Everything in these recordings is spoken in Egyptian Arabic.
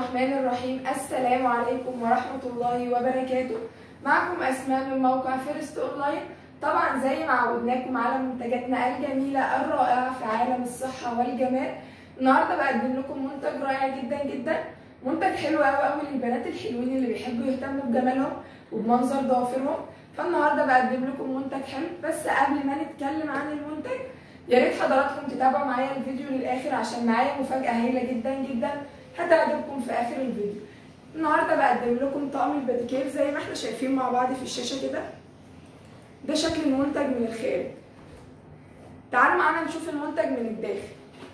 الرحمن الرحيم السلام عليكم ورحمة الله وبركاته معكم أسماء من موقع فيرست أونلاين طبعا زي ما عودناكم على منتجاتنا الجميلة الرائعة في عالم الصحة والجمال النهاردة بقدم لكم منتج رائع جدا جدا منتج حلو قوي قوي للبنات الحلوين اللي بيحبوا يهتموا بجمالهم وبمنظر ضوافرهم فالنهارده بقدم لكم منتج حلو بس قبل ما نتكلم عن المنتج يا ريت حضراتكم تتابعوا معايا الفيديو للاخر عشان معايا مفاجاه هايله جدا جدا هتعجبكم في اخر الفيديو النهارده بقدم لكم طقم الباديكير زي ما احنا شايفين مع بعض في الشاشه كده ده شكل المنتج من الخارج تعالوا معانا نشوف المنتج من الداخل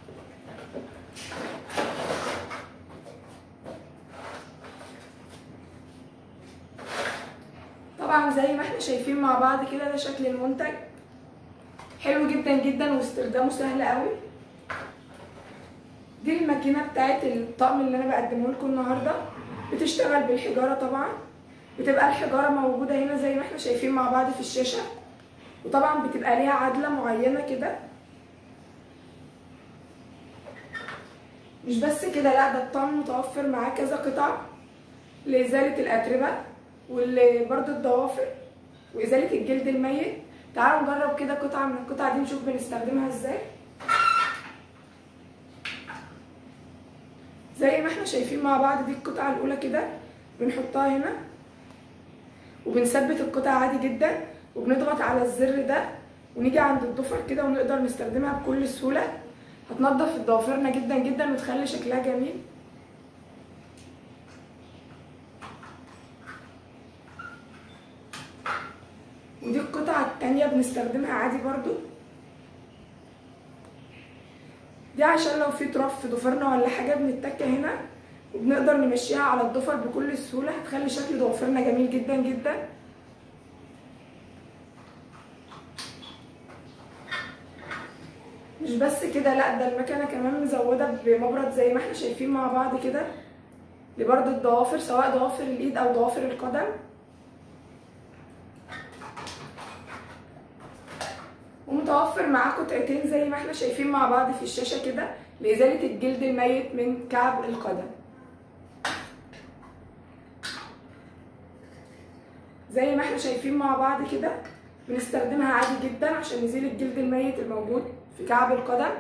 طبعا زي ما احنا شايفين مع بعض كده ده شكل المنتج حلو جدا جدا واستخدامه سهل قوي دي الماكينه بتاعت الطقم اللي انا بقدمه لكم النهارده بتشتغل بالحجاره طبعا بتبقى الحجاره موجوده هنا زي ما احنا شايفين مع بعض في الشاشه وطبعا بتبقى ليها عدله معينه كده مش بس كده لا ده الطقم متوفر معاه كذا قطعه لازاله الاتربه وبرده الضوافر وازاله الجلد الميت تعالوا نجرب كده قطعه من القطع دي نشوف بنستخدمها ازاي زي ما احنا شايفين مع بعض دي القطعه الاولى كده بنحطها هنا وبنثبت القطعه عادي جدا وبنضغط على الزر ده ونيجي عند الضفر كده ونقدر نستخدمها بكل سهوله هتنضف ضوافرنا جدا جدا وتخلي شكلها جميل ودي القطعة التانية بنستخدمها عادي برضو دي عشان لو في تراب في ضفرنا ولا حاجة بنتكة هنا وبنقدر نمشيها على الضفر بكل سهولة هتخلي شكل ضوافرنا جميل جدا جدا مش بس كده لا ده المكنة كمان مزودة بمبرد زي ما احنا شايفين مع بعض كده لبرد الضوافر سواء ضوافر الايد او ضوافر القدم ومتوفر معاه قطعتين زي ما احنا شايفين مع بعض في الشاشة كده لإزالة الجلد الميت من كعب القدم زي ما احنا شايفين مع بعض كده بنستخدمها عادي جدا عشان نزيل الجلد الميت الموجود في كعب القدم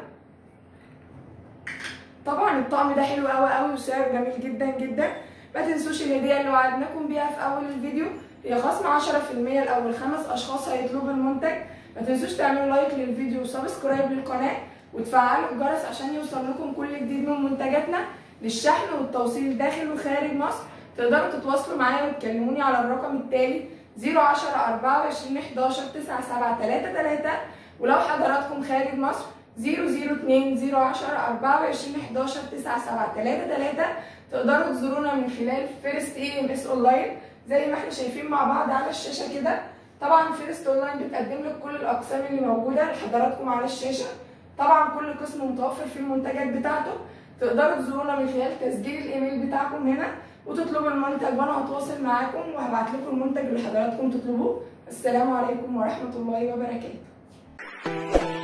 طبعا الطقم ده حلو قوي قوي وسعره جميل جدا جدا ما تنسوش الهديه اللي وعدناكم بيها في اول الفيديو هي خصم 10% لاول خمس اشخاص هيطلبوا المنتج ما تنسوش تعملوا لايك للفيديو وسبسكرايب للقناه وتفعلوا الجرس عشان يوصل لكم كل جديد من منتجاتنا للشحن والتوصيل داخل وخارج مصر تقدروا تتواصلوا معايا وتكلموني على الرقم التالي 010 24 11 9733 ولو حضراتكم خارج مصر 002 010 24 11 9733 تقدروا تزورونا من خلال فيرست اي ام اس اونلاين زي ما احنا شايفين مع بعض على الشاشه كده طبعا فيرست اونلاين بتقدم لك كل الاقسام اللي موجوده لحضراتكم على الشاشه طبعا كل قسم متوفر فيه المنتجات بتاعته تقدروا تزورونا من خلال تسجيل الايميل بتاعكم هنا وتطلبوا المنتج وانا هتواصل معاكم وهبعت لكم المنتج اللي حضراتكم تطلبوه السلام عليكم ورحمه الله وبركاته